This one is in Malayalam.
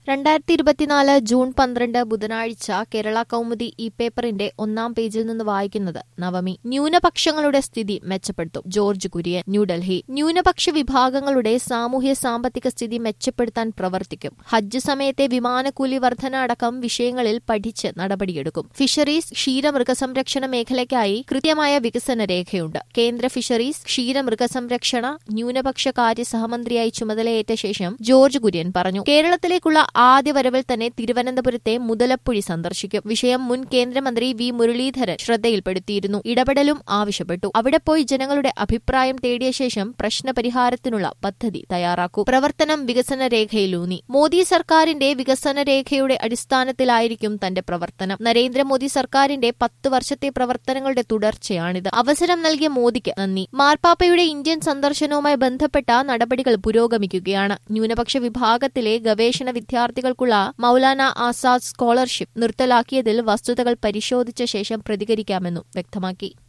രണ്ടായിരത്തി ഇരുപത്തിനാല് ജൂൺ പന്ത്രണ്ട് ബുധനാഴ്ച കേരള കൗമുദി ഇ പേപ്പറിന്റെ ഒന്നാം പേജിൽ നിന്ന് വായിക്കുന്നത് നവമി ന്യൂനപക്ഷങ്ങളുടെ സ്ഥിതി മെച്ചപ്പെടുത്തും ജോർജ് കുര്യൻ ന്യൂഡൽഹി ന്യൂനപക്ഷ വിഭാഗങ്ങളുടെ സാമൂഹ്യ സാമ്പത്തിക സ്ഥിതി മെച്ചപ്പെടുത്താൻ പ്രവർത്തിക്കും ഹജ്ജ് സമയത്തെ വിമാനക്കൂലി വർധന അടക്കം വിഷയങ്ങളിൽ പഠിച്ച് നടപടിയെടുക്കും ഫിഷറീസ് ക്ഷീരമൃഗസംരക്ഷണ മേഖലയ്ക്കായി കൃത്യമായ വികസന രേഖയുണ്ട് കേന്ദ്ര ഫിഷറീസ് ക്ഷീരമൃഗസംരക്ഷണ ന്യൂനപക്ഷ കാര്യ സഹമന്ത്രിയായി ചുമതലയേറ്റ ശേഷം ജോർജ് കുര്യൻ പറഞ്ഞു കേരളത്തിലേക്കുള്ള ആദ്യ വരവിൽ തന്നെ തിരുവനന്തപുരത്തെ മുതലപ്പുഴി സന്ദർശിക്കും വിഷയം മുൻ കേന്ദ്രമന്ത്രി വി മുരളീധരൻ ശ്രദ്ധയിൽപ്പെടുത്തിയിരുന്നു ഇടപെടലും ആവശ്യപ്പെട്ടു അവിടെ പോയി ജനങ്ങളുടെ അഭിപ്രായം തേടിയ ശേഷം പ്രശ്നപരിഹാരത്തിനുള്ള പദ്ധതി തയ്യാറാക്കൂ പ്രവർത്തനം വികസന രേഖയിലൂന്നി മോദി സർക്കാരിന്റെ വികസന രേഖയുടെ അടിസ്ഥാനത്തിലായിരിക്കും തന്റെ പ്രവർത്തനം നരേന്ദ്രമോദി സർക്കാരിന്റെ പത്ത് വർഷത്തെ പ്രവർത്തനങ്ങളുടെ തുടർച്ചയാണിത് അവസരം നൽകിയ മോദിക്ക് നന്ദി മാർപ്പാപ്പയുടെ ഇന്ത്യൻ സന്ദർശനവുമായി ബന്ധപ്പെട്ട നടപടികൾ പുരോഗമിക്കുകയാണ് ന്യൂനപക്ഷ വിഭാഗത്തിലെ ഗവേഷണ വിദ്യാർത്ഥികൾക്കുള്ള മൌലാന ആസാദ് സ്കോളർഷിപ്പ് നിർത്തലാക്കിയതിൽ വസ്തുതകൾ പരിശോധിച്ച ശേഷം പ്രതികരിക്കാമെന്നും വ്യക്തമാക്കി